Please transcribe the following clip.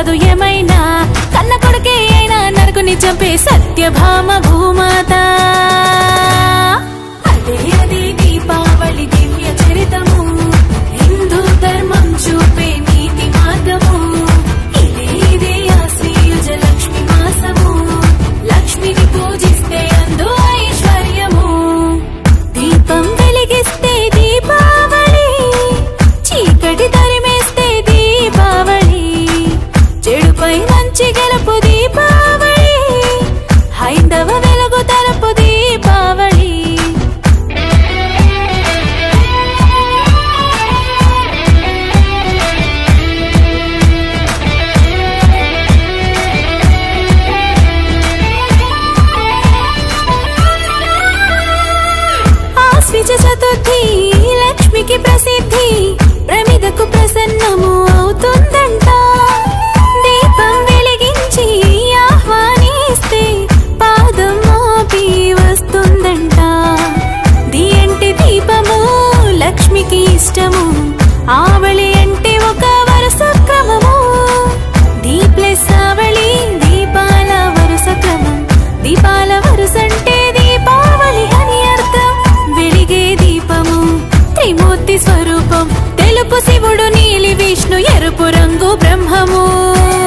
తప్పదు ఏమైనా కన్న కొడుకే అయినా నరకుని చంపే సత్యభామ భూమాత అదే అదే దీపావళి దివ్య చరితము హిందూ ధర్మం చూపే నీతి మార్గము ఇదే ఇదే ఆశ్రీయుజ లక్ష్మి మాసము లక్ష్మిని పూజిస్తే అందు ఐశ్వర్యము దీపం వెలిగిస్తే దీపావళి చీకటి తరిమేస్తే దీపావళి చెడుపై మంచి గెలుపు దీపావళి హైందవ వెలుగు తలుపు దీపావళి ఆశ్విజ చతుర్థి లక్ష్మికి ప్రసిద్ధి ప్రమిదకు ప్రసన్నము అవుతుందంట దీపం వెలిగించి ఆహ్వానిస్తే పాదం మోపి వస్తుందంట దియంటి దీపము లక్ష్మికి ఇష్టము ఆవళి అంటే ఒక వరుస క్రమము దీ ప్లస్ ఆవళి దీపాల వరుస క్రమం దీపాల వరుసంటే దీపావళి అని అర్థం వెలిగే దీపము త్రిమూర్తి స్వరూపం తెలుపు శివుడు నీలి విష్ణు ఎరుపు రంగు బ్రహ్మము